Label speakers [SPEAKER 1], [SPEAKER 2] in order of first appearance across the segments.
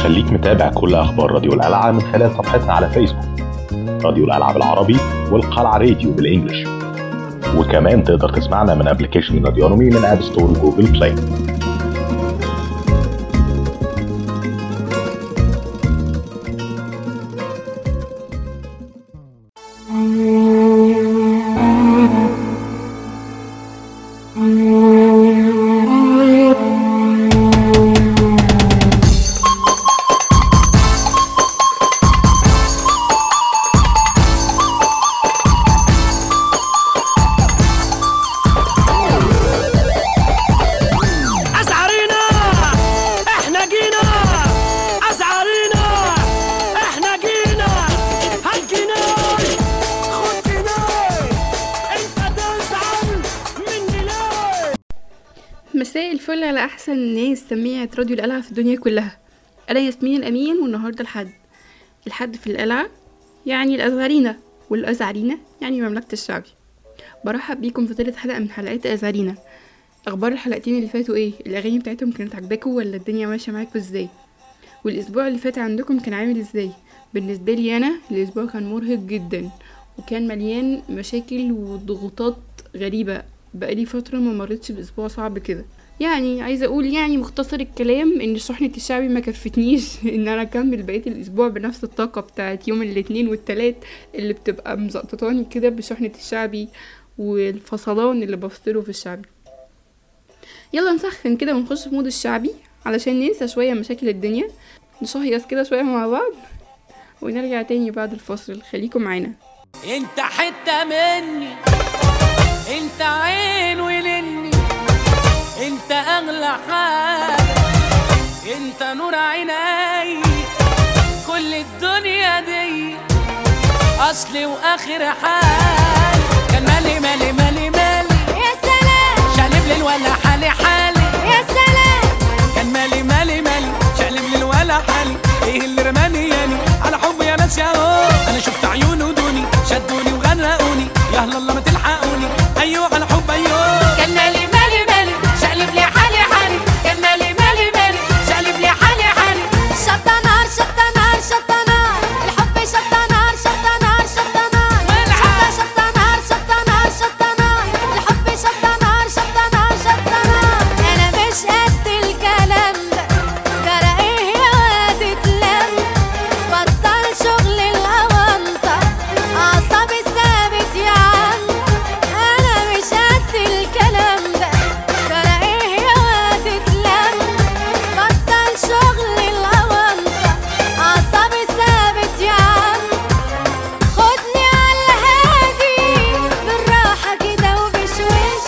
[SPEAKER 1] خليك متابع كل أخبار راديو القلعة من خلال صفحتنا على فيسبوك راديو القلعة بالعربي والقلعة راديو بالإنجلش وكمان تقدر تسمعنا من ابلكيشن راديونومي من اب ستور وجوجل بلاي
[SPEAKER 2] أزعرينا احنا جينا أزعرينا احنا جينا هالجناي خد جناي انت تزعل مني ليه
[SPEAKER 3] مساء الفل على احسن ناس سميعة راديو القلعة في الدنيا كلها انا ياسمين الامين والنهارده الحد الحد في القلعة يعني الازهرينا والازعرينا يعني مملكة الشعبي برحب بيكم في تالت حلقة من حلقات ازهرينا اخبار الحلقتين اللي فاتوا ايه الاغاني بتاعتهم كانت عجباكم ولا الدنيا ماشية معاكم ازاي والاسبوع اللي فات عندكم كان عامل ازاي بالنسبة لي انا الاسبوع كان مرهق جدا وكان مليان مشاكل وضغوطات غريبة بقالي فترة ما مرتش بأسبوع صعب كده يعني عايزة أقول يعني مختصر الكلام إن شحنة الشعبي ما كفتنيش إن أنا أكمل بقية الأسبوع بنفس الطاقة بتاعت يوم الاثنين والتلات اللي بتبقى مزقططاني كده بشحنة الشعبي والفصلان اللي بفصله في الشعبي يلا نسخن كده ونخش في مود الشعبي علشان ننسى شوية مشاكل الدنيا نشهيص كده شوية مع بعض ونرجع تاني بعد الفصل خليكم معانا
[SPEAKER 2] انت حتة مني انت عين ولني انت اغلى حاجة انت نور عيني كل الدنيا دي اصلي واخر حال كان مالي مالي مالي مالي
[SPEAKER 4] يا سلام
[SPEAKER 2] شقلب لي ولا حالي حالي
[SPEAKER 4] يا سلام
[SPEAKER 2] كان مالي مالي مالي شقلب لي ولا حالي ايه اللي رماني ياني على حب يا ناس يا هو انا شفت عيونه دوني شدوني وغرقوني يا هلا الله ما تلحقوني ايوه على حب ايوه
[SPEAKER 4] كان مالي مالي مالي شقلب لي حالي حالي كان مالي مالي مالي شقلب لي حالي حالي شطة نار شطة نار شطة نار الحب شطة نار شطة نار شطة نار
[SPEAKER 2] والعب.
[SPEAKER 4] شطة شطة نار شطة نار شطة نار الحب شطة نار شطة نار شطة نار أنا مش قد الكلام ده ترى إيه يا واد اتلم بطل شغل الأونطة أعصابي ثابت يا عم أنا مش قد الكلام ده ترى إيه يا واد اتلم بطل شغل الأونطة أعصابي ثابت يا عم خدني على الهادي بالراحة كده وبشوش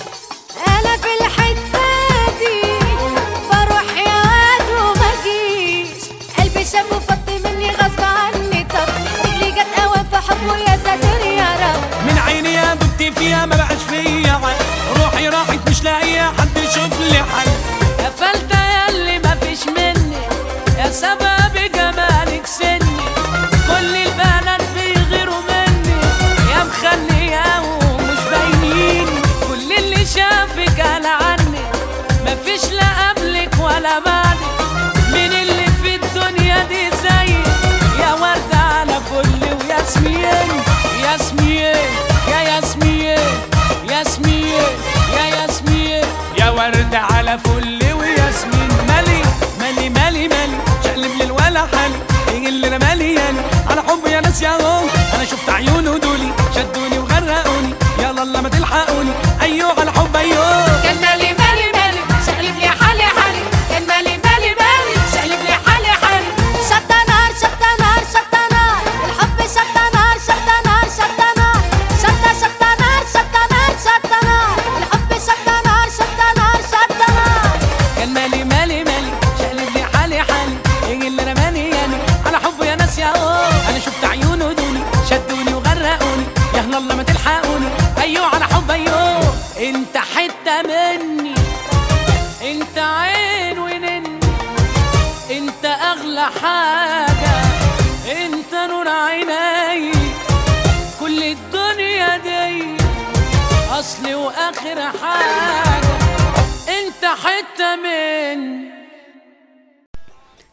[SPEAKER 4] أنا في الحتة دي بروح يا واد وما جيش قلبي شاب وفض مني غصب عني طب رجلي جت قوام في حبه يا ساتر يا رب
[SPEAKER 2] من عيني يا دبت فيها ما بقاش فيا عن روحي راحت مش لاقيه حد يشوف لي حل قفلت يا اللي ما فيش مني يا سبب جمالك سني كل البنات بيغيروا مني يا مخليه ومش باينين كل اللي شافك قال عني مفيش لا قبلك ولا بعدك مين اللي في الدنيا دي زيك يا وردة على فل وياسمين ياسمين يا ياسمين ياسمين يا ياسمين يا وردة على فل وياسمين مالي مالي مالي مالي شقلب لي الولا حالي ايه اللي انا مالي يعني على حب يا ناس يا هو انا شفت عيونه دولي شدوني وغرقوني يلا الله ما تلحقوني ايوه على حب ايوه
[SPEAKER 4] كان مالي مالي مالي شقلب لي حالي حالي كان مالي مالي مالي شقلب لي حالي حالي شطة نار شطة نار شطة نار الحب شطة نار شطة نار شطة نار شطة شطة نار شطة نار شطة نار الحب شطة نار شطة نار شطة نار
[SPEAKER 2] كان مالي مالي مالي شقلب لي حالي حالي ايه اللي رماني يعني على حب يا ناس يا هو انا شفت عيونه دوني شدوني وغرقوني يا هلا الله ما تلحقوني ايوه على حب ايوه انت حته مني انت عين ونني انت اغلى حاجه انت نور عيني كل الدنيا دي اصلي واخر حاجه انت حته مني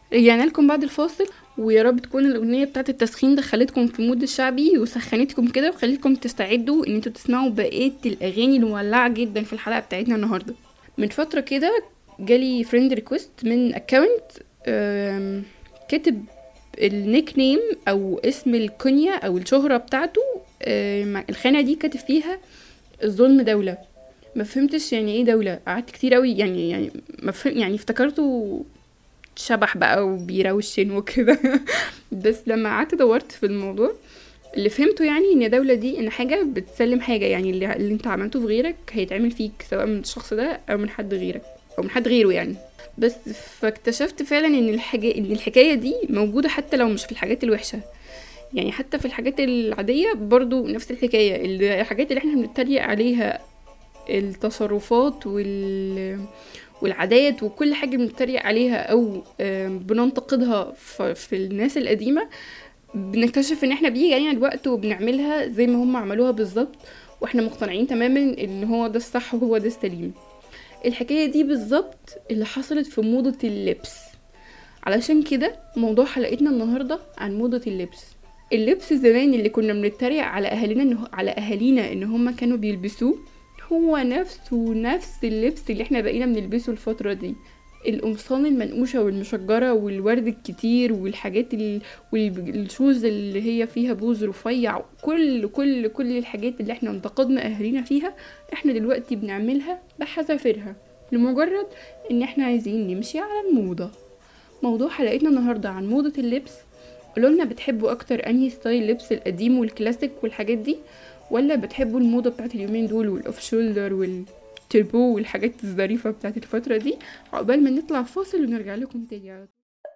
[SPEAKER 3] رجعنا لكم بعد الفاصل ويا رب تكون الأغنية بتاعت التسخين دخلتكم في مود الشعبي وسخنتكم كده وخلتكم تستعدوا ان انتوا تسمعوا بقية الأغاني المولعة جدا في الحلقة بتاعتنا النهاردة من فترة كده جالي فريند ريكوست من اكونت كاتب النيك نيم او اسم الكنية او الشهرة بتاعته آم، الخانة دي كاتب فيها الظلم دولة ما فهمتش يعني ايه دولة قعدت كتير قوي يعني يعني ما فهم يعني افتكرته شبح بقى وبيروشن وكده بس لما قعدت دورت في الموضوع اللي فهمته يعني ان دولة دي ان حاجة بتسلم حاجة يعني اللي, اللي انت عملته في غيرك هيتعمل فيك سواء من الشخص ده او من حد غيرك او من حد غيره يعني بس فاكتشفت فعلا ان الحاجة ان الحكاية دي موجودة حتى لو مش في الحاجات الوحشة يعني حتى في الحاجات العادية برضو نفس الحكاية اللي- الحاجات اللي احنا بنتريق عليها التصرفات وال والعادات وكل حاجة بنتريق عليها أو آم، بننتقدها ف- في الناس القديمة بنكتشف ان احنا بيجي علينا الوقت وبنعملها زي ما هم عملوها بالظبط واحنا مقتنعين تماما ان هو ده الصح وهو ده السليم الحكاية دي بالظبط اللي حصلت في موضة اللبس علشان كده موضوع حلقتنا النهاردة عن موضة اللبس اللبس زمان اللي كنا بنتريق على اهالينا إنه على اهالينا ان هم كانوا بيلبسوه هو نفسه نفس اللبس اللي احنا بقينا بنلبسه الفترة دي القمصان المنقوشة والمشجرة والورد الكتير والحاجات ال... والشوز اللي هي فيها بوز رفيع كل كل كل الحاجات اللي احنا انتقدنا اهالينا فيها احنا دلوقتي بنعملها بحذافيرها لمجرد ان احنا عايزين نمشي على الموضة موضوع حلقتنا النهاردة عن موضة اللبس قولوا لنا بتحبوا اكتر انهي ستايل لبس القديم والكلاسيك والحاجات دي ولا بتحبوا الموضة بتاعت اليومين دول والاوف شولدر والتربو والحاجات الظريفة بتاعت الفترة دي عقبال ما نطلع فاصل ونرجع لكم تاني على طول.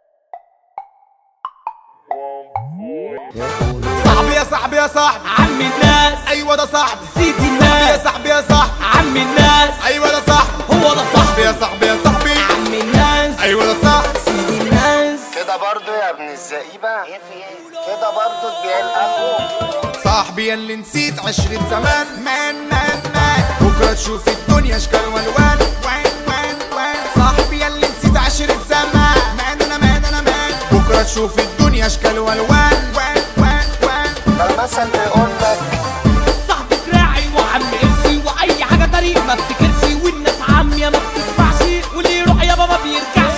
[SPEAKER 5] صاحبي يا صاحبي يا صاحبي
[SPEAKER 2] عم الناس
[SPEAKER 5] ايوه ده صاحبي
[SPEAKER 2] سيدي
[SPEAKER 5] يا
[SPEAKER 2] الناس
[SPEAKER 5] صاحبي يا صاحبي
[SPEAKER 2] عم الناس
[SPEAKER 5] ايوه ده صاحبي
[SPEAKER 2] هو ده
[SPEAKER 5] صاحبي
[SPEAKER 2] صاحبي
[SPEAKER 5] يا صاحبي يا صاحبي
[SPEAKER 2] عم الناس
[SPEAKER 5] ايوه ده صاحبي
[SPEAKER 2] سيدي الناس
[SPEAKER 6] كده برضو يا ابن الزئيبة كده برضو تبيع الأخو
[SPEAKER 5] صاحبي يا اللي نسيت عشرة زمان مان مان مان بكرة تشوف الدنيا اشكال والوان وين وين وين صاحبي يا اللي نسيت عشرة زمان مان انا مان انا مان بكرة تشوف الدنيا اشكال والوان وين وين وين
[SPEAKER 6] ده المثل بيقول لك
[SPEAKER 2] صاحبي دراعي وعم قرشي واي حاجه طريق ما افتكرش والناس عاميه ما بتسمعش واللي يروح يابا ما بيرجعش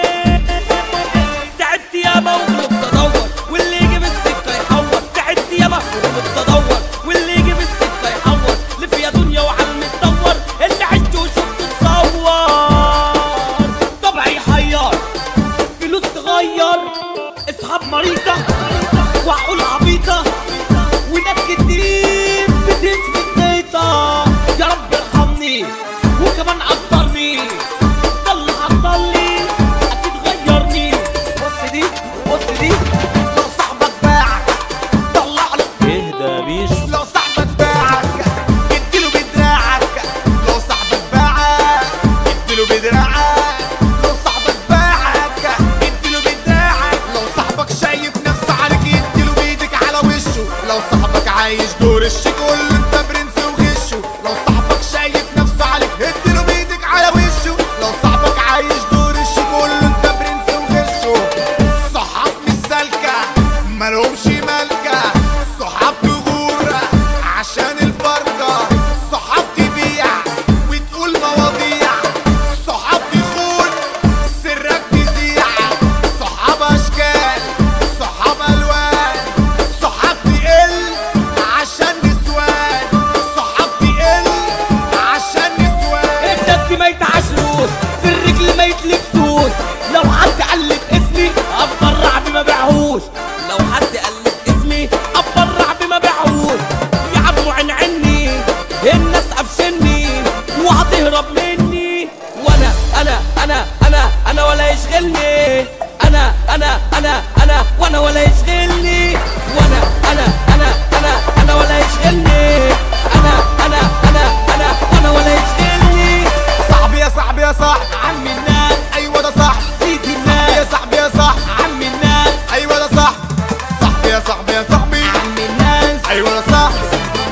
[SPEAKER 2] تعبت ياما وغلبت ادور واللي يجي بالسكه يحور تعبت ياما وغلبت ادور واللي يجي بالسكه يحور لف يا دنيا وعلم تدور اللي عشت وشفت تصور طبعي حيار فلوس تغير اصحاب مريضة وعقول عبيطة وناس كتير بتثبت زيطة يا رب ارحمني وكمان قدرني ده اللي حصل لي اكيد غيرني بص دي بص دي
[SPEAKER 5] لو صاحبك باعك طلع له
[SPEAKER 2] اهدى بيشو
[SPEAKER 5] لو صاحبك باعك اديله بدراعك لو صاحبك باعك اديله بدراعك لو صاحبك باعك اديله بدراعك لو صاحبك شايف نفسه عليك اديله بايدك على وشه لو صاحبك عايش دور الشيك قول له انت برنس وغشه لو صاحبك شايف نفسه عليك اديله بايدك على وشه لو صاحبك عايش دور الشيك قول له انت برنس وغشه صحاب مش سالكه مالهمش مالكه صحاب تغور عشان البركه صحاب تبيع وتقول مواضيع صحاب تخون سرك تذيع صحاب اشكال صحاب الوان صحاب تقل عشان نسوان صحاب تقل عشان نسوان
[SPEAKER 2] الدس ما يتعشروش في الرجل ما يتلبسوش لو حد قلد اسمي اتبرع بما بيعهوش لو حد قلد اسمي اتبرع بما بيعهوش يا عمو عن عني الناس قفشني وهتهرب مني وانا انا انا انا انا ولا يشغلني انا انا انا انا وانا ولا يشغلني وانا انا انا انا انا ولا يشغلني انا انا انا انا وانا ولا يشغلني
[SPEAKER 5] صاحبي يا صاحبي يا صاحبي
[SPEAKER 2] عم الناس
[SPEAKER 5] ايوه ده صاحبي
[SPEAKER 2] سيدي
[SPEAKER 5] صاحبي يا
[SPEAKER 2] الناس
[SPEAKER 5] صاحبي يا صاحبي
[SPEAKER 2] عم الناس
[SPEAKER 5] ايوه ده صاحبي صاحبي يا صاحبي يا صاحبي
[SPEAKER 2] عم الناس
[SPEAKER 5] ايوه ده صاحبي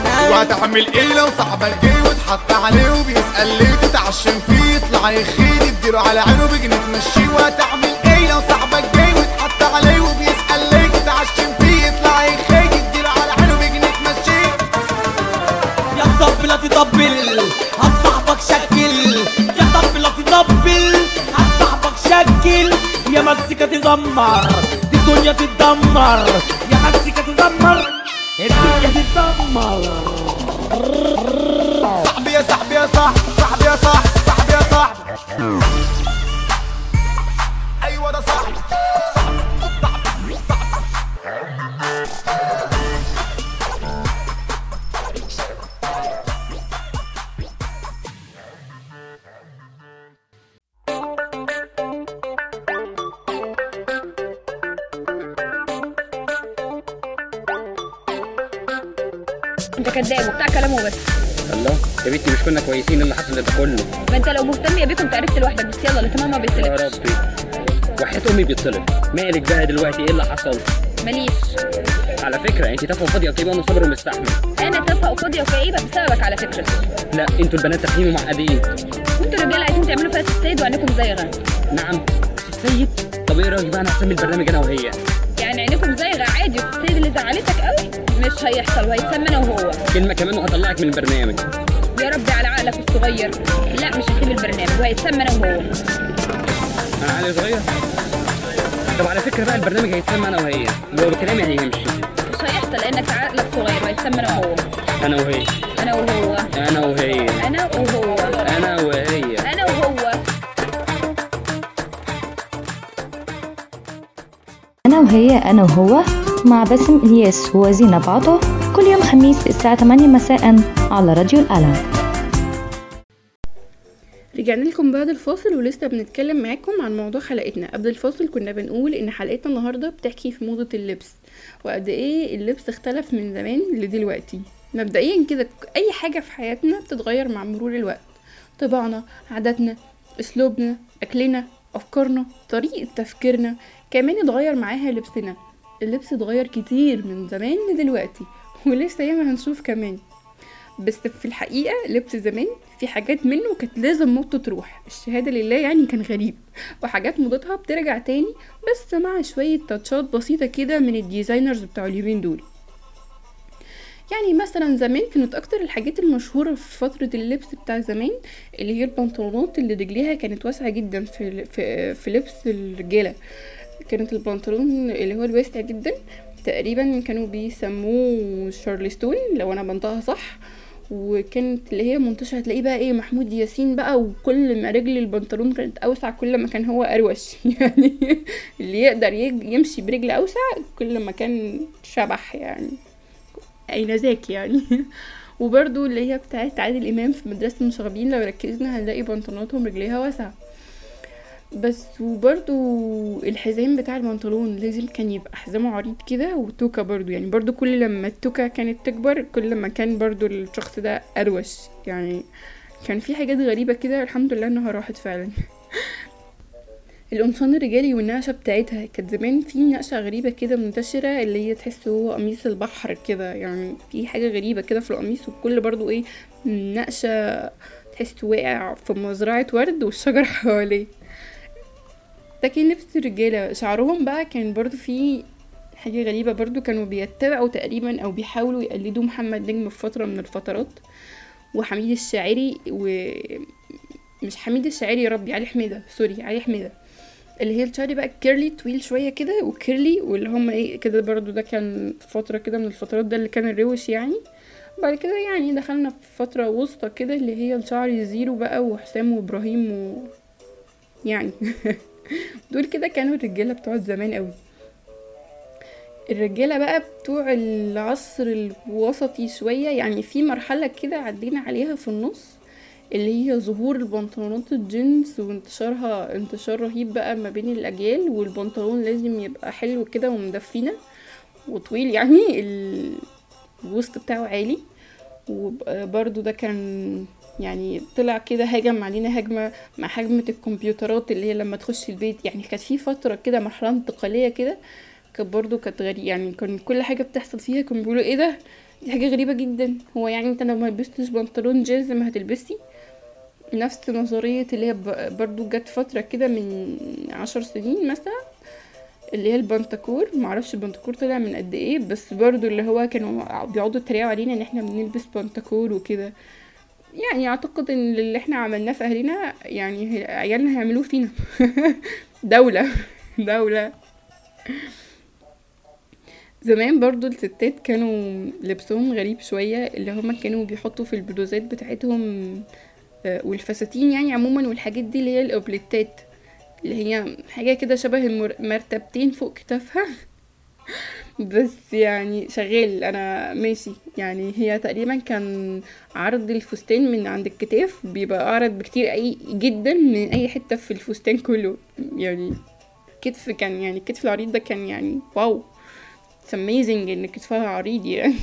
[SPEAKER 5] وهتعمل ايه لو صاحبك جه واتحط عليه وبيسأل ليه تتعشم فيه يطلع يخيل يديله على عينه بجنيه تمشيه وهتعمل ايه لو صاحبك جاي واتحط عليه وبيسأل ليه تتعشم فيه يطلع يخيج اديله على عينه بيجي تمشيه
[SPEAKER 2] يا طب لا تطبل هات صاحبك شكل يا طب لا تطبل هات صاحبك شكل يا مزيكا تزمر دي الدنيا تتدمر يا مزيكا تزمر الدنيا تتدمر
[SPEAKER 5] صاحبي يا صاحبي يا صاحبي صاحبي يا صاحبي صاحبي يا صاحبي ايوه ده صاحبي
[SPEAKER 7] انت كذاب وبتاع كلامه بس
[SPEAKER 8] الله يا بنتي مش كنا كويسين إيه اللي حصل ده كله
[SPEAKER 7] ما انت لو مهتم يا بيه كنت عرفت لوحدك بس يلا انت ماما
[SPEAKER 8] يا
[SPEAKER 7] بيطلبش
[SPEAKER 8] ربي وحياة امي بيطلب مالك بقى دلوقتي ايه اللي حصل
[SPEAKER 7] ماليش
[SPEAKER 8] على فكره انت تافهه وفاضيه وطيبه انا صابر ومستحمل
[SPEAKER 7] انا تافهه وفاضيه وكئيبه بسببك على فكره
[SPEAKER 8] لا انتوا البنات تافهين ومعقدين
[SPEAKER 7] انتوا الرجاله عايزين تعملوا فيها السيد وعينكم زيغه
[SPEAKER 8] نعم سيد طب ايه رايك بقى انا هسمي البرنامج انا وهي
[SPEAKER 7] يعني عينكم زيغه عادي والسيد اللي زعلتك قوي مش هيحصل وهيتسمى انا وهو
[SPEAKER 8] كلمه كمان وهطلعك من البرنامج
[SPEAKER 7] يا ربي على عقلك الصغير لا مش هسيب البرنامج وهيتسمى انا وهو
[SPEAKER 8] انا عقلي صغير طب على فكره بقى البرنامج هيتسمى انا وهي لو بكلامي هيمشي
[SPEAKER 7] مش هيحصل لانك عقلك صغير وهيتسمى انا وهو
[SPEAKER 8] انا وهي
[SPEAKER 7] انا وهو
[SPEAKER 8] انا وهي
[SPEAKER 7] انا وهو
[SPEAKER 8] انا وهي
[SPEAKER 7] انا وهو
[SPEAKER 9] أنا وهي أنا وهو مع باسم إلياس وزينب عطا كل يوم خميس الساعة 8 مساء على راديو الألم
[SPEAKER 3] رجعنا لكم بعد الفاصل ولسه بنتكلم معاكم عن موضوع حلقتنا قبل الفاصل كنا بنقول ان حلقتنا النهارده بتحكي في موضة اللبس وقد ايه اللبس اختلف من زمان لدلوقتي مبدئيا كده اي حاجة في حياتنا بتتغير مع مرور الوقت طباعنا عاداتنا اسلوبنا اكلنا افكارنا طريقة تفكيرنا كمان اتغير معاها لبسنا اللبس اتغير كتير من زمان لدلوقتي ولسه ياما هنشوف كمان بس في الحقيقة لبس زمان في حاجات منه كانت لازم موضته تروح الشهادة لله يعني كان غريب وحاجات موضتها بترجع تاني بس مع شوية تاتشات بسيطة كده من الديزاينرز بتوع اليومين دول يعني مثلا زمان كانت اكتر الحاجات المشهورة في فترة اللبس بتاع زمان اللي هي البنطلونات اللي رجليها كانت واسعة جدا في, في, في لبس الرجالة كانت البنطلون اللي هو الواسع جدا تقريبا كانوا بيسموه شارلستون لو انا بنطقها صح وكانت اللي هي منتشرة هتلاقيه بقى ايه محمود ياسين بقى وكل ما رجل البنطلون كانت اوسع كل ما كان هو اروش يعني اللي يقدر يج- يمشي برجل اوسع كل ما كان شبح يعني اين ذاك يعني وبرضو اللي هي بتاعت عادل امام في مدرسة المشاغبين لو ركزنا هنلاقي بنطلوناتهم رجليها واسعة بس وبرضو الحزام بتاع البنطلون لازم كان يبقى حزامه عريض كده وتوكة برضو يعني برضو كل لما التوكة كانت تكبر كل ما كان برضو الشخص ده أروش يعني كان في حاجات غريبة كده الحمد لله انها راحت فعلا القمصان الرجالي والنقشة بتاعتها كانت زمان في نقشة غريبة كده منتشرة اللي هي تحس هو قميص البحر كده يعني في حاجة غريبة كده في القميص والكل برضو ايه نقشة تحس واقع في مزرعة ورد والشجر حواليه ده كان لبس الرجالة شعرهم بقى كان برضو في حاجة غريبة برضو كانوا بيتبعوا تقريبا أو بيحاولوا يقلدوا محمد نجم في فترة من الفترات وحميد الشاعري و مش حميد الشاعري يا ربي علي حميدة سوري علي حميدة اللي هي الشعري بقى كيرلي طويل شوية كده وكيرلي واللي هم ايه كده برضو ده كان في فترة كده من الفترات ده اللي كان الروش يعني بعد كده يعني دخلنا في فترة وسطى كده اللي هي الشعر زيرو بقى وحسام وابراهيم و يعني دول كده كانوا الرجالة بتوع زمان قوي الرجالة بقى بتوع العصر الوسطي شوية يعني في مرحلة كده عدينا عليها في النص اللي هي ظهور البنطلونات الجينز وانتشارها انتشار رهيب بقى ما بين الأجيال والبنطلون لازم يبقى حلو كده ومدفينا وطويل يعني ال- الوسط بتاعه عالي وبرضو ده كان يعني طلع كده هجم علينا هجمة مع هجمة الكمبيوترات اللي هي لما تخش البيت يعني كانت في فترة كده مرحلة انتقالية كده كانت برضو كانت غريبة يعني كان كل حاجة بتحصل فيها كانوا بيقولوا ايه ده دي حاجة غريبة جدا هو يعني انت لو ما لبستش بنطلون جينز ما هتلبسي نفس نظرية اللي هي ب- برضو جت فترة كده من عشر سنين مثلا اللي هي البنتكور معرفش البنتكور طلع من قد ايه بس برضو اللي هو كانوا بيقعدوا يتريقوا علينا ان احنا بنلبس بنتكور وكده يعني اعتقد ان اللي احنا عملناه في اهلنا يعني هي- عيالنا هيعملوه فينا دولة دولة زمان برضو الستات كانوا لبسهم غريب شوية اللي هما كانوا بيحطوا في البلوزات بتاعتهم آه، والفساتين يعني عموما والحاجات دي اللي هي الاوبليتات اللي هي حاجة كده شبه المرتبتين فوق كتافها بس يعني شغال انا ماشي يعني هي تقريبا كان عرض الفستان من عند الكتاف بيبقى اعرض بكتير اي جدا من اي حتة في الفستان كله يعني كتف كان يعني الكتف العريض ده كان يعني واو it's amazing ان كتفها عريض يعني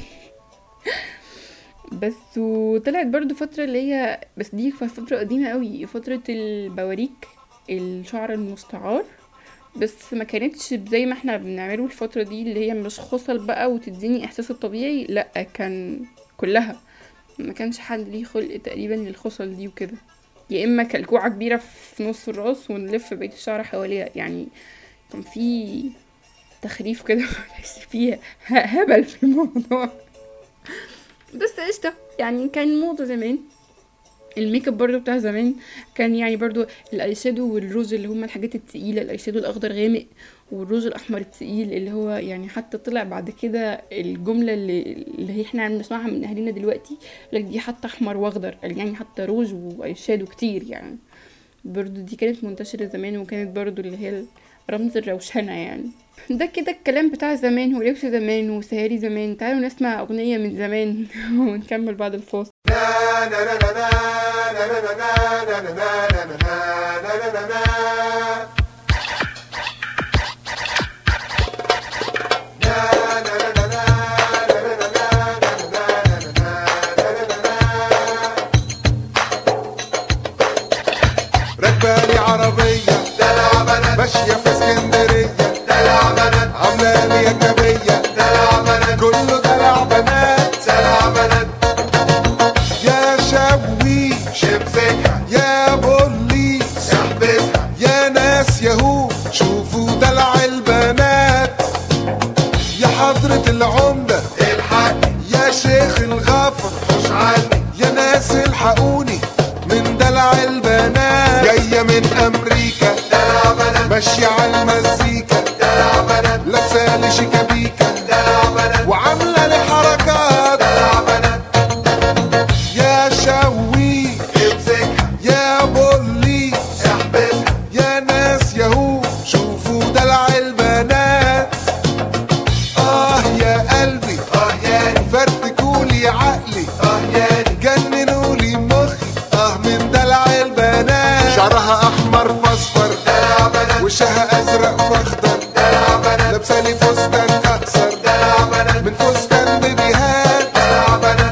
[SPEAKER 3] بس وطلعت برضو فترة اللي هي بس دي ف- فترة قديمة قوي فترة البواريك الشعر المستعار بس ما كانتش زي ما احنا بنعمله الفترة دي اللي هي مش خصل بقى وتديني احساس الطبيعي لا كان كلها ما كانش حد ليه خلق تقريبا للخصل دي وكده يا اما كلكوعة كبيرة في نص الراس ونلف بقية الشعر حواليها يعني كان في تخريف كده بحس فيه ه- هبل في الموضوع بس قشطة يعني كان موضة زمان الميك اب برضو بتاع زمان كان يعني برضو الاي شادو والروج اللي هما الحاجات التقيلة الاي شادو الاخضر غامق والروج الاحمر التقيل اللي هو يعني حتى طلع بعد كده الجملة اللي, اللي احنا عم بنسمعها من اهالينا دلوقتي لك دي حتى احمر واخضر قال يعني حتى روج واي شادو كتير يعني برضو دي كانت منتشرة زمان وكانت برضو اللي هي رمز الروشنة يعني ده كده الكلام بتاع زمان ولبس زمان وسهاري زمان تعالوا نسمع أغنية من زمان ونكمل بعد الفاصل
[SPEAKER 5] ركبالي عربية دلع بلد ماشية في اسكندرية دلع بلد عاملة لي أجنبية دلع بلد كله دلع بنات دلع بلد يا شوي شبسكها يا بولي سحبتها يا ناس يهو شوفوا دلع البنات يا حضرة العمدة الحق يا شيخ الغفر حوش عني يا ناس الحقوني من دلع البنات جاية من أمريكا دلع بنات ماشية على المزيكا دلع بنات لابسة لي شيكابيكا دلع بنات وعاملة لي حركات دلع بنات يا شوي امسكها يا بولي احبسها يا ناس يهو شوفوا دلع البنات اه يا قلبي اه ياني فرتكولي عقلي اه ياني جننولي مخي اه من دلع البنات شعرها احمر فاصفر دلع بنات وشها ازرق فاخضر دلع بنات لابسه لي فستان اقصر دلع بنات من فستان بيبيهات دلع بنات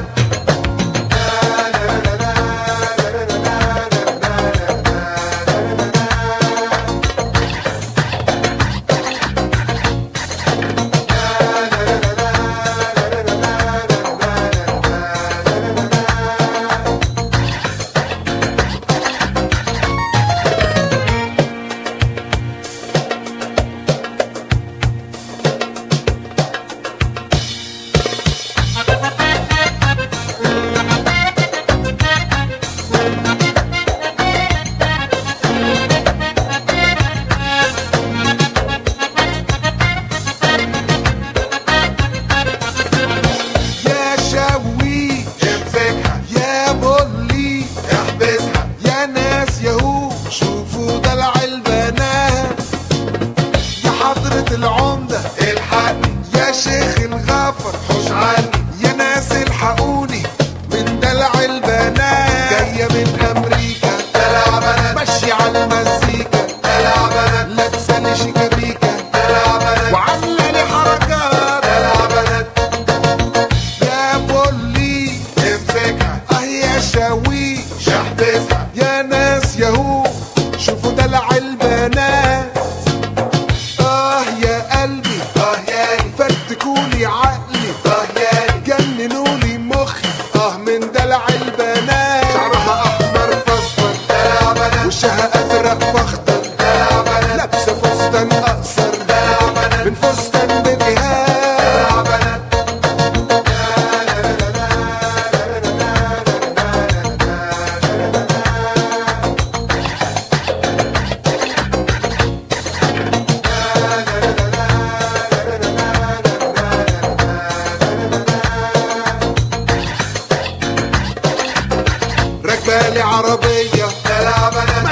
[SPEAKER 5] يا شوي امسكها يا بولي احبسها يا ناس يهو شوفوا دلع البنات يا حضرة العمدة الحقني يا شيخ الغفر حوش عني يا ناس الحقوني من دلع البنات جاية من أمريكا دلع بنات ماشية على المزيكا دلع بنات لابسة لي شيكابيكا دلع بنات وعاملة لي حركات دلع بنات يا بولي امسكها اه يا شاوي شحبسها يا ناس يهو شوفوا دلع البنات اه يا قلبي اه ياني فرتكولي عقلي اه ياني جننولي مخي اه من دلع البنات شعرها احمر فاصفر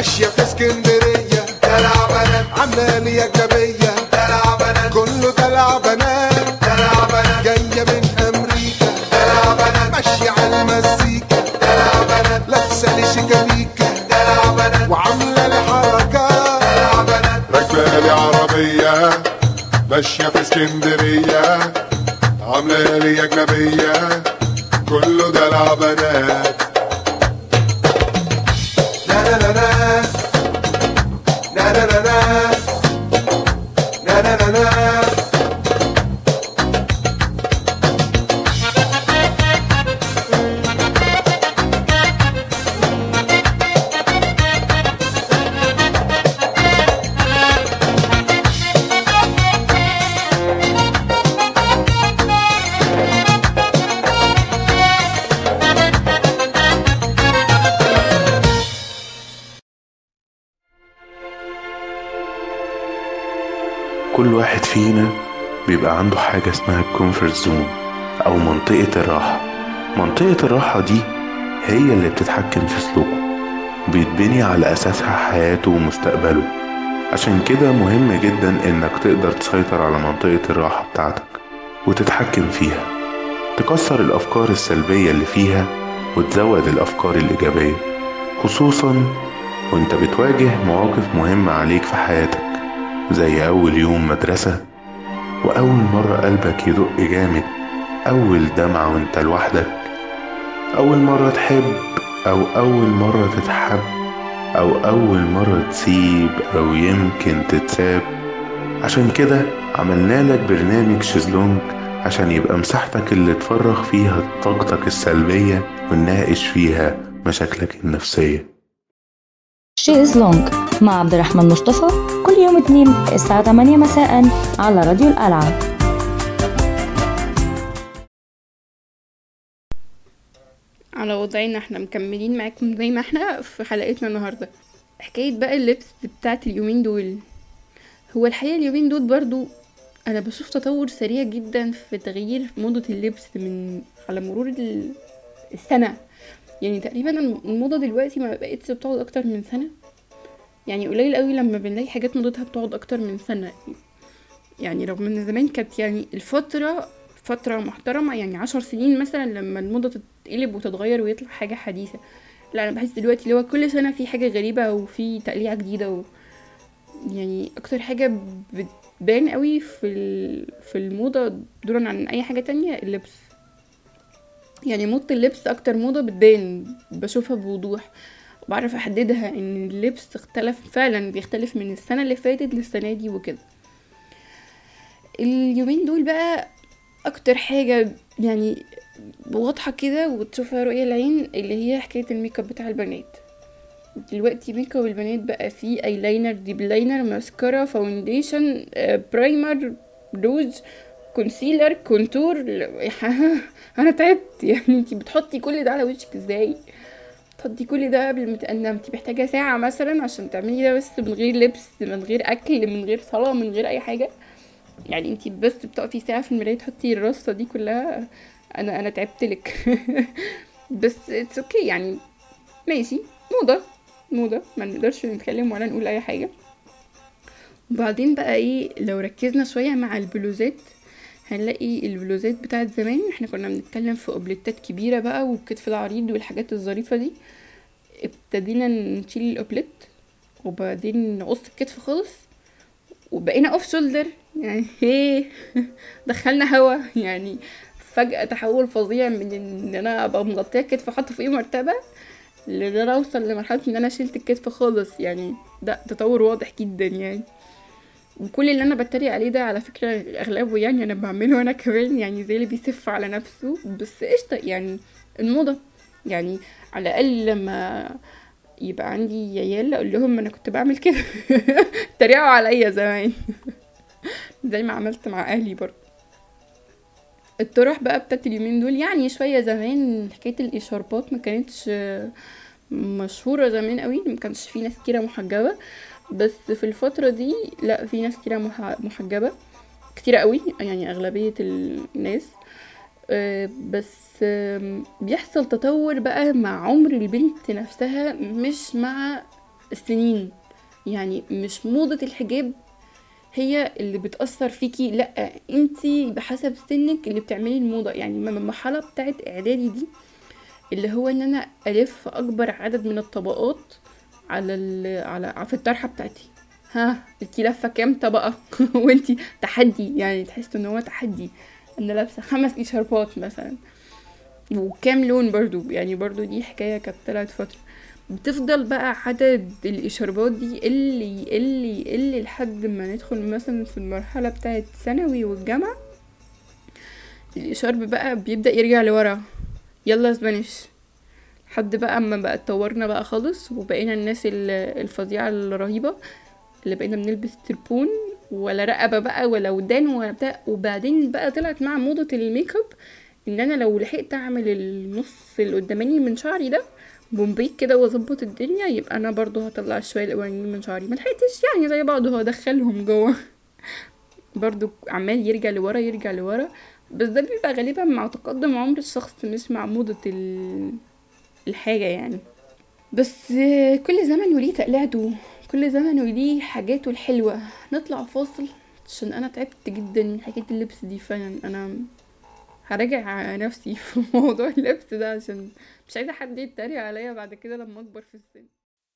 [SPEAKER 5] ماشية في اسكندرية دلع بنات عاملة لي أجنبية دلع بنات كله دلع بنات دلع بنات جاية من أمريكا دلع بنات ماشية على المزيكا دلع بنات لابسة لي شيكابيكا دلع بنات وعاملة لي حركات دلع بنات راكبة لي عربية ماشية في اسكندرية عاملة لي أجنبية كله دلع بنات لا لا لا لا لا لا لا لا لا لا لا
[SPEAKER 10] كل واحد فينا بيبقى عنده حاجة اسمها الكومفورت زون أو منطقة الراحة منطقة الراحة دي هي اللي بتتحكم في سلوكه بيتبني على أساسها حياته ومستقبله عشان كده مهم جدا إنك تقدر تسيطر على منطقة الراحة بتاعتك وتتحكم فيها تكسر الأفكار السلبية اللي فيها وتزود الأفكار الإيجابية خصوصا وانت بتواجه مواقف مهمة عليك في حياتك زي أول يوم مدرسة وأول مرة قلبك يدق جامد أول دمعة وانت لوحدك أول مرة تحب أو أول مرة تتحب أو أول مرة تسيب أو يمكن تتساب عشان كده عملنا لك برنامج شيزلونج عشان يبقى مساحتك اللي تفرغ فيها طاقتك السلبية ونناقش فيها مشاكلك النفسية
[SPEAKER 9] شيز لونج مع عبد الرحمن مصطفى كل يوم اثنين الساعة 8 مساء على راديو القلعة
[SPEAKER 3] على وضعنا احنا مكملين معاكم زي ما احنا في حلقتنا النهاردة حكاية بقى اللبس بتاعت اليومين دول هو الحقيقة اليومين دول برضو انا بشوف تطور سريع جدا في تغيير موضة اللبس من على مرور ال- السنة يعني تقريبا الموضة دلوقتي ما بقتش بتقعد اكتر من سنة يعني قليل قوي لما بنلاقي حاجات موضتها بتقعد اكتر من سنة يعني رغم ان زمان كانت يعني الفترة فترة محترمة يعني عشر سنين مثلا لما الموضة تتقلب وتتغير ويطلع حاجة حديثة لا انا بحس دلوقتي اللي هو كل سنة في حاجة غريبة وفي تقليعة جديدة و يعني اكتر حاجة بتبان قوي في ال- في الموضة دولا عن اي حاجة تانية اللبس يعني موضة اللبس اكتر موضة بتبان بشوفها بوضوح بعرف احددها ان اللبس اختلف فعلا بيختلف من السنة اللي فاتت للسنة دي وكده اليومين دول بقى اكتر حاجة يعني واضحة كده وتشوفها رؤية العين اللي هي حكاية الميك اب بتاع البنات دلوقتي ميك اب البنات بقى فيه ايلاينر ديب لاينر ماسكارا فاونديشن آه، برايمر روج كونسيلر كونتور ل- انا تعبت يعني انتي بتحطي كل ده على وشك ازاي تحطي كل ده قبل ما تنامي انتي محتاجة ساعة مثلا عشان تعملي ده بس من غير لبس من غير اكل من غير صلاة من غير اي حاجة يعني انتي بس بتقفي ساعة في المراية تحطي الرصة دي كلها انا انا تعبتلك بس اتس اوكي okay يعني ماشي موضة موضة ما نقدرش نتكلم ولا نقول اي حاجة وبعدين بقى ايه لو ركزنا شوية مع البلوزات هنلاقي البلوزات بتاعت زمان احنا كنا بنتكلم في اوبليتات كبيرة بقى والكتف العريض والحاجات الظريفة دي ابتدينا نشيل الاوبليت وبعدين نقص الكتف خالص وبقينا اوف شولدر يعني ايه دخلنا هوا يعني فجأة تحول فظيع من ان انا ابقى مغطية الكتف حاطة فوقيه مرتبة لان انا اوصل لمرحلة ان انا شلت الكتف خالص يعني ده تطور واضح جدا يعني وكل اللي انا بتريق عليه ده على فكرة اغلبه يعني انا بعمله انا كمان يعني زي اللي بيسف على نفسه بس قشطة يعني الموضة يعني على الاقل لما يبقى عندي عيال اقول لهم انا كنت بعمل كده اتريقوا عليا زمان زي ما عملت مع اهلي برضه الطرح بقى بتاعت اليومين دول يعني شوية زمان حكاية الإشاربات ما كانتش مشهورة زمان قوي ما كانش في ناس كتيرة محجبة بس في الفترة دي لا في ناس كتيرة مح- محجبة كتيرة قوي يعني أغلبية الناس آه، بس آم، بيحصل تطور بقى مع عمر البنت نفسها مش مع السنين يعني مش موضة الحجاب هي اللي بتأثر فيكي لا انتي بحسب سنك اللي بتعملي الموضة يعني من المرحلة بتاعت اعدادي دي اللي هو ان انا الف اكبر عدد من الطبقات على ال... على في الطرحة بتاعتي ها انتي لافة كام طبقة وانتي تحدي يعني تحس ان هو تحدي انا لابسة خمس اشاربات مثلا وكام لون برضو يعني برضو دي حكاية كانت طلعت فترة بتفضل بقى عدد الإشاربات دي يقل يقل يقل لحد ما ندخل مثلا في المرحلة بتاعت ثانوي والجامعة الإشارب بقى بيبدأ يرجع لورا يلا اسبانيش لحد بقى اما بقى اتطورنا بقى خالص وبقينا الناس ال- الفظيعة الرهيبة اللي بقينا بنلبس تربون ولا رقبة بقى ولا ودان ولا بتاع وبعدين بقى طلعت مع موضة الميك اب ان انا لو لحقت اعمل النص اللي قداماني من شعري ده بومبيك كده واظبط الدنيا يبقى انا برضو هطلع شويه الاولانيين من شعري ما لحقتش يعني زي بعض هو ادخلهم جوه برضو عمال يرجع لورا يرجع لورا بس ده بيبقى غالبا مع تقدم عمر الشخص مش مع موضة ال... الحاجة يعني بس كل زمن وليه تقلعته كل زمن وليه حاجاته الحلوة نطلع فاصل عشان انا تعبت جدا من حكاية اللبس دي فعلا انا هراجع نفسي في موضوع اللبس ده عشان مش عايزة حد يتريق عليا بعد كده لما اكبر في السن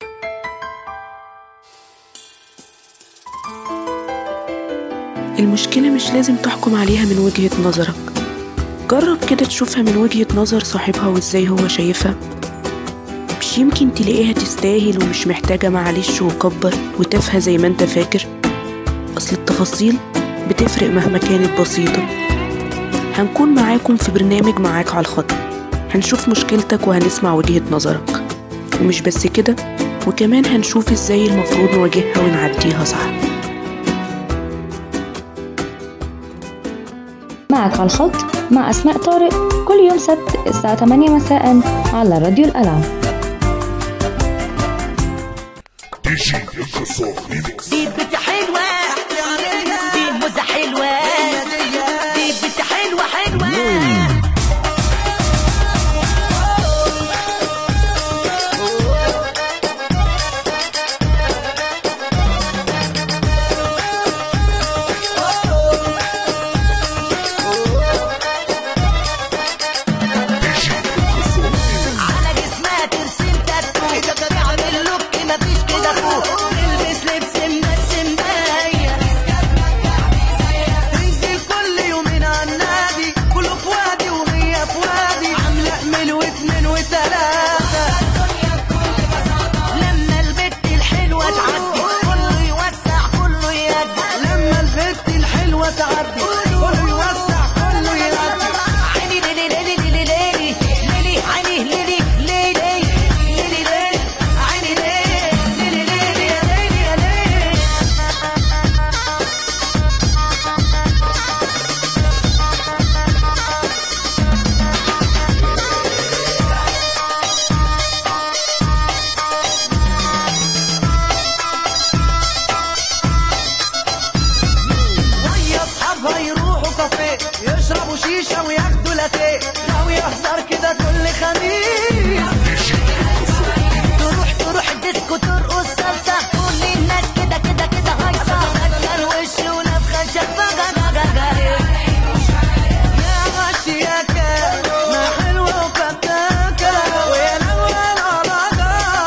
[SPEAKER 11] المشكلة مش لازم تحكم عليها من وجهة نظرك جرب كده تشوفها من وجهة نظر صاحبها وازاي هو شايفها مش يمكن تلاقيها تستاهل ومش محتاجة معلش وكبر وتافهة زي ما انت فاكر أصل التفاصيل بتفرق مهما كانت بسيطة هنكون معاكم في برنامج معاك على الخط هنشوف مشكلتك وهنسمع وجهة نظرك ومش بس كده وكمان هنشوف ازاي المفروض نواجهها ونعديها صح
[SPEAKER 9] معك على الخط مع أسماء طارق كل يوم سبت الساعة 8 مساء على راديو الألعاب
[SPEAKER 12] دي بنت حلوة دي موزة حلوة دي بنت حلوة حلوة على جسمها ترسم تاتو تعمل لوك مفيش كده فوق تلبس لبس مبسم باين تنزل كل يومين على النادي كله في وادي وهي في وادي عامله امل واتنين وتلاته لما البت الحلوه تعدي كله يوسع كله يدي لما البت الحلوه تعدي كله يوسع كله يدي عيني ليلي ليلي ليلي ليلي ليلي عيني ليلي ليلي ليلي ليلي عيني ليلي ليلي ليلي يا ليلي يا ليلي ويا اصحابها يروحوا كافيه يشربوا شيشه وياخدوا لاتيه لو يهزر كده كل خميس تروح تروح الديسكو ترقص صلصه كل الناس كده كده كده هايصه فكر وش ونفخه شفه يا غشياكه ما حلوه وفتاكه ويا الاول علاقه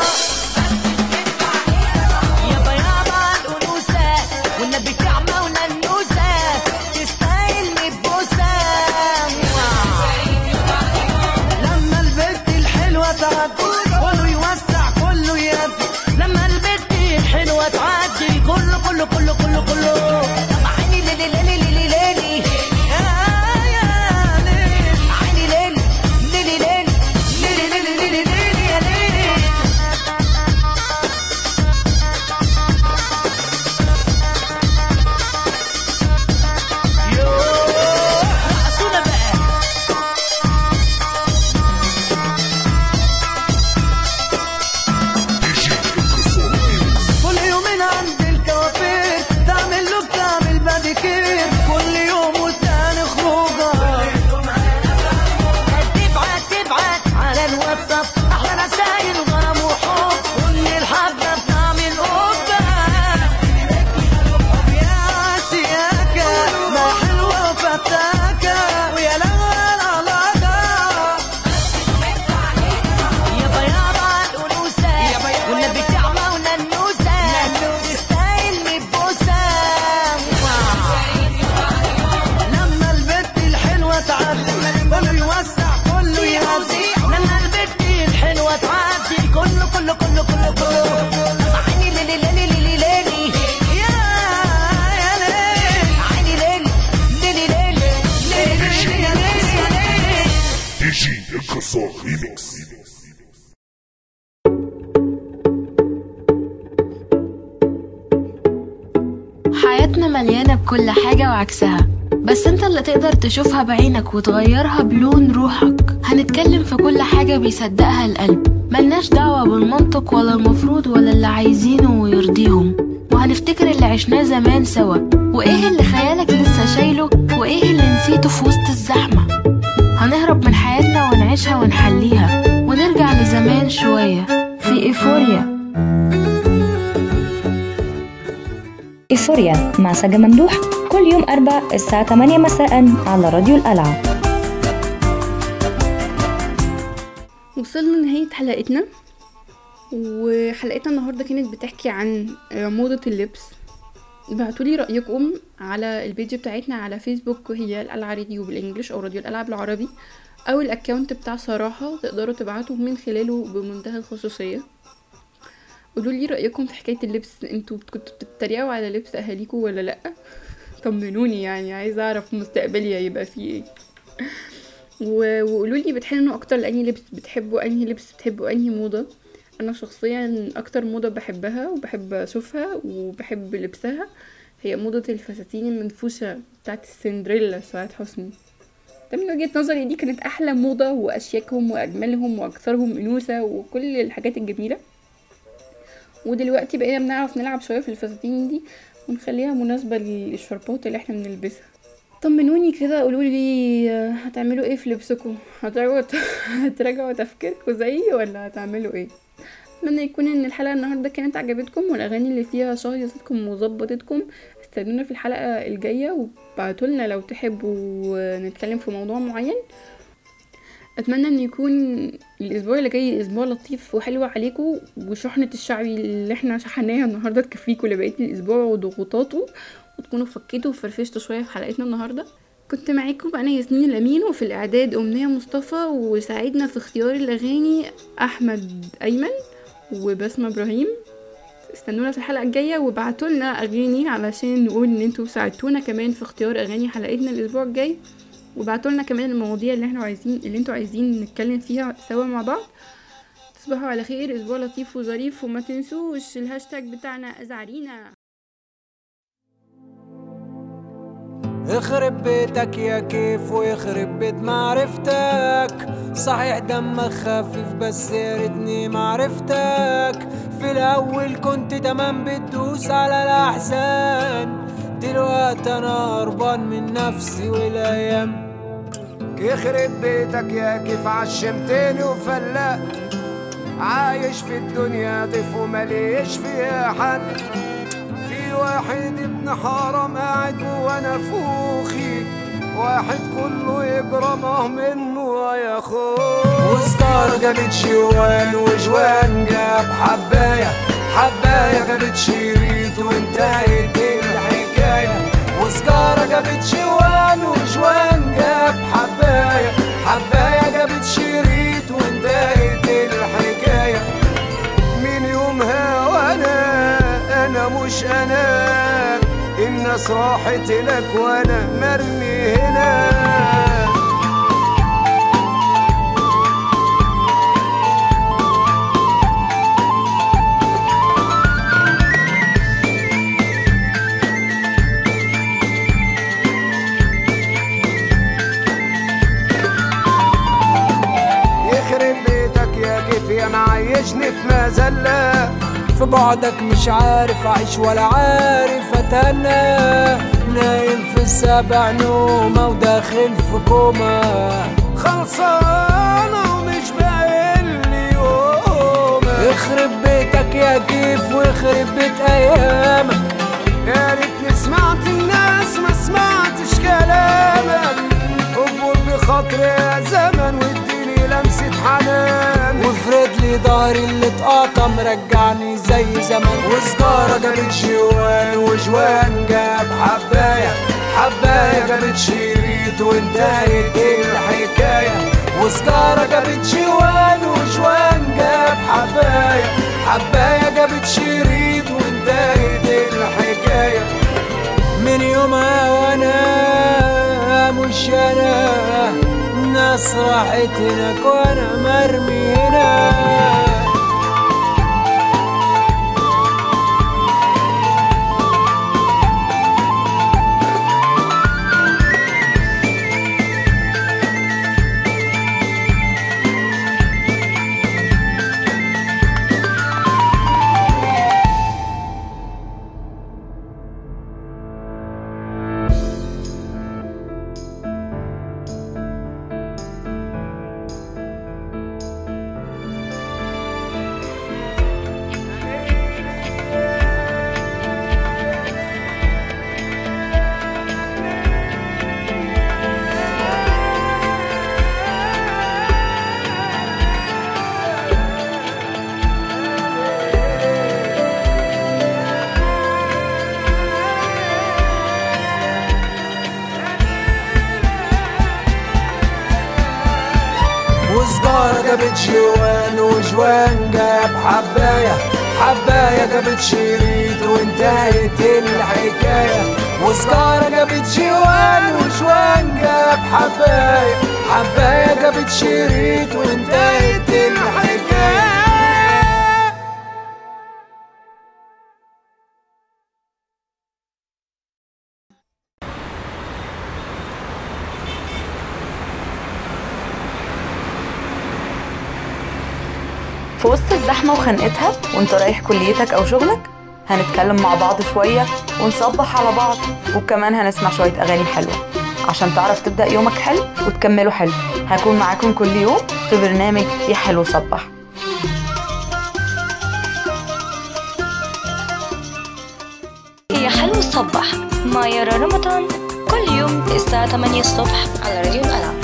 [SPEAKER 12] يابا يابا الأنوثة والنبي كعمة وننوسة تستاهل مبوسة لما البنت الحلوة
[SPEAKER 13] حياتنا مليانة بكل حاجة وعكسها بس انت اللي تقدر تشوفها بعينك وتغيرها بلون روحك هنتكلم في كل حاجة بيصدقها القلب ملناش دعوة بالمنطق ولا المفروض ولا اللي عايزينه ويرضيهم وهنفتكر اللي عشناه زمان سوا وايه اللي خيالك لسه شايله وايه اللي نسيته في وسط الزحمة هنهرب من حياتنا ونعيشها ونحليها ونرجع لزمان شوية في ايفوريا
[SPEAKER 9] إيفوريا مع سجا ممدوح كل يوم أربع الساعة 8 مساء على راديو القلعة
[SPEAKER 3] وصلنا لنهاية حلقتنا وحلقتنا النهاردة كانت بتحكي عن موضة اللبس بعتولي رأيكم على البيج بتاعتنا على فيسبوك وهي القلعة راديو بالانجلش او راديو القلعة بالعربي او الاكونت بتاع صراحة تقدروا تبعتوا من خلاله بمنتهى الخصوصية قولوا لي رأيكم في حكاية اللبس انتوا كنتوا بتتريقوا على لبس اهاليكم ولا لأ طمنوني يعني عايزة اعرف مستقبلي هيبقى فيه ايه و- وقولوا لي بتحنوا اكتر لانهي لبس بتحبوا انهي لبس بتحبوا انهي موضة انا شخصيا اكتر موضة بحبها وبحب اشوفها وبحب لبسها هي موضة الفساتين المنفوشة بتاعت السندريلا سعاد حسني ده من وجهة نظري دي كانت احلى موضة واشيكهم واجملهم واكثرهم انوثة وكل الحاجات الجميلة ودلوقتي بقينا بنعرف نلعب شوية في الفساتين دي ونخليها مناسبة للشربات اللي احنا بنلبسها طمنوني كده قولوا لي هتعملوا ايه في لبسكم هتراجعوا هتراجعوا تفكيركم زيي ولا هتعملوا ايه اتمنى يكون ان الحلقه النهارده كانت عجبتكم والاغاني اللي فيها شهيصتكم وظبطتكم استنونا في الحلقه الجايه وبعتولنا لو تحبوا نتكلم في موضوع معين اتمنى ان يكون الاسبوع اللي جاي اسبوع لطيف وحلو عليكم وشحنه الشعبي اللي احنا شحناها النهارده تكفيكم لبقيه الاسبوع وضغوطاته وتكونوا فكيتوا وفرفشتوا شويه في حلقتنا النهارده كنت معاكم انا ياسمين الامين وفي الاعداد امنيه مصطفى وساعدنا في اختيار الاغاني احمد ايمن وبسمه ابراهيم استنونا في الحلقه الجايه وابعتولنا اغاني علشان نقول ان انتوا ساعدتونا كمان في اختيار اغاني حلقتنا الاسبوع الجاي وبعتولنا كمان المواضيع اللي احنا عايزين اللي انتوا عايزين نتكلم فيها سوا مع بعض تصبحوا على خير اسبوع لطيف وظريف وما تنسوش الهاشتاج بتاعنا ازعرينا
[SPEAKER 14] يخرب بيتك يا كيف ويخرب بيت معرفتك صحيح دمك خفيف بس يا ريتني معرفتك في الاول كنت تمام بتدوس على الاحزان دلوقتي انا هربان من نفسي والايام
[SPEAKER 5] يخرب بيتك يا كيف عشمتني وفلقت عايش في الدنيا ضيف ومليش فيها حد في واحد ابن حرام قاعد جوا نفوخي واحد كله يجرمه منه يا اخوه وسكار جابت شوان وجوان جاب حبايه حبايه جابت شريط وانتهت الحكايه وسكارة جابت شوان وجوان جاب حبايه حبايه جابت شريط وانتهت الحكايه من يومها وانا انا مش انا الناس راحت لك وانا مرمي هنا يخرب بيتك يا كيف يا معيشني في مذله
[SPEAKER 14] في بعدك مش عارف اعيش ولا عارف اتهنى نايم في السبع نومة وداخل في كوما
[SPEAKER 5] خلصانة ومش باين لي يوم
[SPEAKER 14] يخرب بيتك يا كيف ويخرب بيت ايامك
[SPEAKER 5] يا ريتني سمعت الناس ما سمعتش كلامك اكبر بخاطري يا زمن واديني لمسة حنان
[SPEAKER 14] وافرد لي ظهري اللي اتقطع مرجعني زي زمان
[SPEAKER 5] وسجارة جابت جوان وجوان جاب حباية حباية جابت شريط وانتهت الحكاية
[SPEAKER 14] وسجارة جابت جوان وجوان جاب حباية حباية جابت شريط وانتهت الحكاية من يومها وانا مش انا الناس راحت هناك وانا مرمي هنا جابت جوان وجوان جاب حباية حباية جابت شريط وانتهت الحكاية وسجارة جابت جوان وجوان جاب حباية حباية جابت شريط وانتهت الحكاية
[SPEAKER 15] في وسط الزحمة وخنقتها وانت رايح كليتك أو شغلك هنتكلم مع بعض شوية ونصبح على بعض وكمان هنسمع شوية أغاني حلوة عشان تعرف تبدأ يومك حلو وتكمله حلو هكون معاكم كل يوم في برنامج يا حلو صبح
[SPEAKER 9] يا حلو الصبح مع يارا رمضان كل يوم الساعة 8 الصبح على راديو الألعاب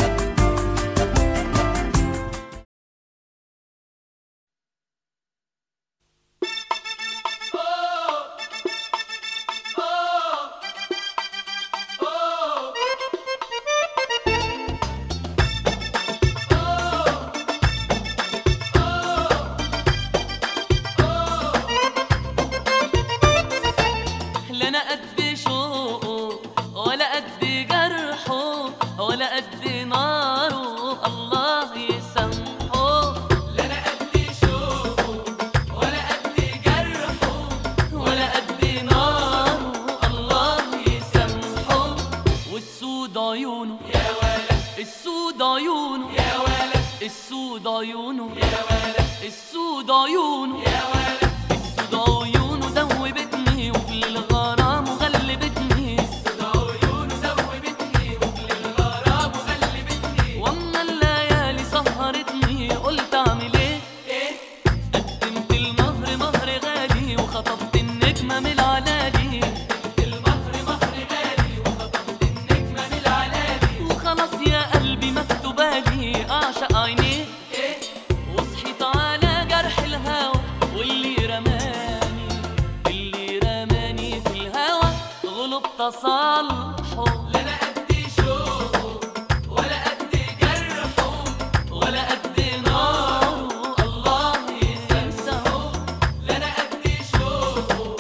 [SPEAKER 2] لا انا قد شوقه ولا قد جرحه ولا قد ناره الله يسامحه لا انا قد شوقه ولا قد جرحه ولا قد ناره الله يسامحه والسود عيونه يا ولد السود عيونه يا ولد السود عيونه يا ولد السود عيونه يا ولد السود عيونه ذوبتني وفي الغرام وغلبتني السود عيونه ذوبتني وفي الغرام وغلبتني واما الليالي سهرتني قلت اعمل ايه ايه قدمت المهر مهر غالي وخطفت النجمه من العلالي قدمت المهر مهر غالي وخطفت النجمه من العلالي وخلاص يا قلبي مكتوبالي اعشق عينيه ايه وصحيت على جرح الهوى واللي رماني اللي رماني في الهوى غلب تصالحه لا انا قد شوقه ولا قد جرحه ولا قد ناره الله يسامحه لا انا قد شوقه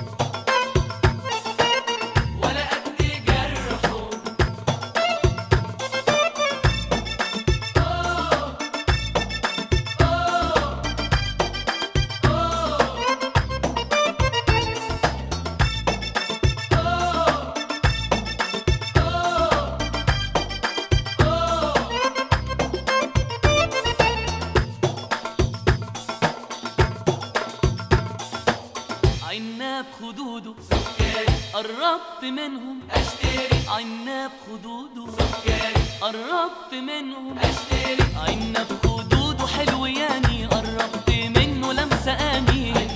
[SPEAKER 2] ولا قد جرحه عناب خدوده قربت منهم اشتري عناب خدوده قربت منهم اشتري عناب خدوده حلو يعني قربت منه لمسه اني